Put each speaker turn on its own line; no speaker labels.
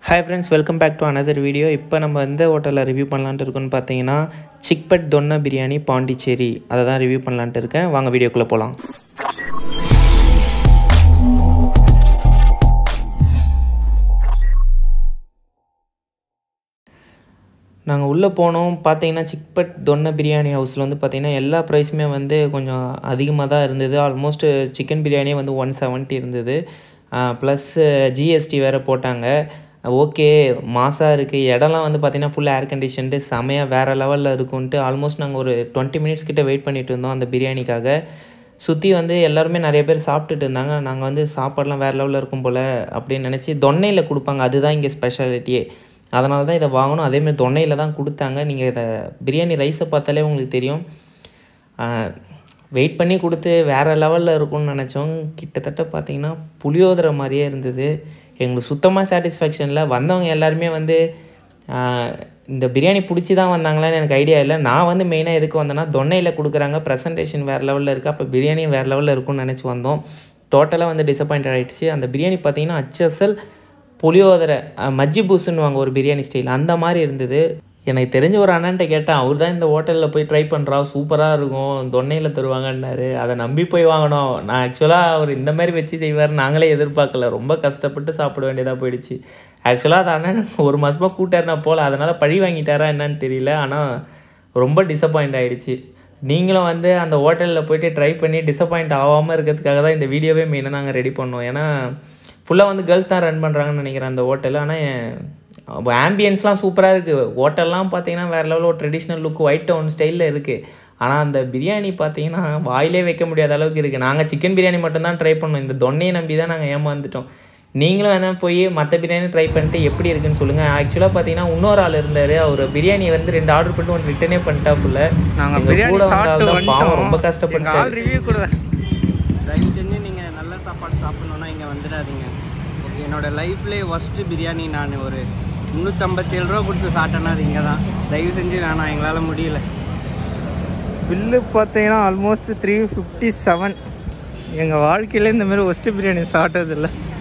hi friends welcome back to another video இப்போ நம்ம எந்த ஹோட்டலில் ரிவ்யூ பண்ணலான்ட்டு இருக்கோம்னு பார்த்தீங்கன்னா சிக்பட் தொன்ன பிரியாணி பாண்டிச்சேரி அதை தான் ரிவ்யூ பண்ணலான்ட்டு இருக்கேன் வாங்க வீடியோக்குள்ளே போகலாம் நாங்கள் உள்ளே போனோம் பார்த்தீங்கன்னா சிக்பட் தொன்ன பிரியாணி ஹவுஸில் வந்து பார்த்தீங்கன்னா எல்லா ப்ரைஸுமே வந்து கொஞ்சம் அதிகமாக தான் இருந்தது ஆல்மோஸ்ட் சிக்கன் பிரியாணியே வந்து ஒன் செவன்ட்டி இருந்தது ப்ளஸ் ஜிஎஸ்டி வேறு போட்டாங்க ஓகே மாசாக இருக்குது இடம்லாம் வந்து பார்த்திங்கன்னா ஃபுல் ஏர் கண்டிஷன்டு செமையாக வேறு லெவலில் இருக்கும்ன்ட்டு ஆல்மோஸ்ட் நாங்கள் ஒரு டுவெண்ட்டி மினிட்ஸ் கிட்ட வெயிட் பண்ணிட்டு இருந்தோம் அந்த பிரியாணிக்காக சுற்றி வந்து எல்லாருமே நிறைய பேர் சாப்பிட்டுட்டு இருந்தாங்க நாங்கள் வந்து சாப்பாடெலாம் வேறு லெவலில் இருக்கும் போல் அப்படின்னு நினச்சி தொன்னையில் கொடுப்பாங்க அதுதான் இங்கே ஸ்பெஷாலிட்டியே அதனால தான் இதை வாங்கணும் அதேமாதிரி தொன்னையில் தான் கொடுத்தாங்க நீங்கள் இதை பிரியாணி ரைஸை பார்த்தாலே உங்களுக்கு தெரியும் வெயிட் பண்ணி கொடுத்து வேறு லெவலில் இருக்கும்னு நினச்சோம் கிட்டத்தட்ட பார்த்தீங்கன்னா புளியோதரை மாதிரியே இருந்தது எங்களுக்கு சுத்தமாக சாட்டிஸ்ஃபேக்ஷனில் வந்தவங்க எல்லாருமே வந்து இந்த பிரியாணி பிடிச்சி தான் வந்தாங்களான்னு எனக்கு ஐடியா இல்லை நான் வந்து மெயினாக எதுக்கு வந்தேன்னா தொன்னையில் கொடுக்குறாங்க ப்ரெசன்டேஷன் வேறு லெவலில் இருக்குது அப்போ பிரியாணியும் வேறு லெவலில் இருக்கும்னு நினச்சி வந்தோம் டோட்டலாக வந்து டிசப்பாயின்ட் ஆகிடுச்சு அந்த பிரியாணி பார்த்தீங்கன்னா அச்சசல் புளியோதரை மஜ்ஜி பூசுன்னுவாங்க ஒரு பிரியாணி ஸ்டைல் அந்த மாதிரி இருந்தது எனக்கு தெரிஞ்ச ஒரு அண்ணன்ட்ட கேட்டேன் அவர் தான் இந்த ஹோட்டலில் போய் ட்ரை பண்ணுறா சூப்பராக இருக்கும் தொன்னையில் தருவாங்கன்னாரு அதை நம்பி போய் வாங்கினோம் நான் ஆக்சுவலாக அவர் இந்த மாதிரி வச்சு செய்வார் நாங்களே எதிர்பார்க்கல ரொம்ப கஷ்டப்பட்டு சாப்பிட வேண்டியதாக போயிடுச்சு ஆக்சுவலாக அது அண்ணன் ஒரு மாதமாக கூட்டாருனா போல் அதனால் பழி வாங்கிட்டாரா என்னன்னு தெரியல ஆனால் ரொம்ப டிசப்பாயிண்ட் ஆகிடுச்சு நீங்களும் வந்து அந்த ஹோட்டலில் போயிட்டு ட்ரை பண்ணி டிசப்பாயிண்ட் ஆகாமல் இருக்கிறதுக்காக தான் இந்த வீடியோவே மெயினாக நாங்கள் ரெடி பண்ணோம் ஏன்னா ஃபுல்லாக வந்து கேர்ள்ஸ் தான் ரன் பண்ணுறாங்கன்னு நினைக்கிறேன் அந்த ஹோட்டல் ஆனால் ஆம்பியன்ஸ்லாம் சூப்பராக இருக்குது ஹோட்டல்லாம் பார்த்தீங்கன்னா வேறு லெவலில் ஒரு ட்ரெடிஷ்னல் லுக் ஒயிட் டவுன் ஸ்டைலில் இருக்குது ஆனால் அந்த பிரியாணி பார்த்தீங்கன்னா வாயிலே வைக்க முடியாத அளவுக்கு இருக்குது நாங்கள் சிக்கன் பிரியாணி மட்டும்தான் ட்ரை பண்ணோம் இந்த தொன்னையை நம்பி தான் நாங்கள் ஏமாந்துட்டோம் நீங்களும் வேணால் போய் மற்ற பிரியாணி ட்ரை பண்ணிட்டு எப்படி இருக்குன்னு சொல்லுங்கள் ஆக்சுவலாக பார்த்தீங்கன்னா இன்னொரு ஆள் இருந்தார் அவர் பிரியாணி வந்து ரெண்டு ஆர்டர் பண்ணிட்டு ஒன்று ரிட்டனே பண்ணிட்டாப்புல
நாங்கள் பிரியாணி
கூட
சாப்பிட்டு
வந்தால் பாவம்
வந்துட்டோம்
ரொம்ப
எங்கள்
கஷ்டப்பட்டார்
ஆள் ரிவ்யூ கூட
தயவு செஞ்சு நீங்கள் நல்ல சாப்பாடு சாப்பிட்ணுன்னா இங்கே வந்துடாதீங்க ஓகே என்னோட லைஃப்லேயே ஃபஸ்ட்டு பிரியாணி நான் ஒரு முந்நூற்றம்பத்தேழு ரூபா கொடுத்து சாப்பிட்டேன்னா அது இங்கே தான் தயவு செஞ்சு வேணாம் எங்களால் முடியல
பில்லு பார்த்தீங்கன்னா ஆல்மோஸ்ட் த்ரீ ஃபிஃப்டி செவன் எங்கள் வாழ்க்கையில் இந்த மாதிரி ஒஸ்ட்டு பிரியாணி சாப்பிட்டதில்ல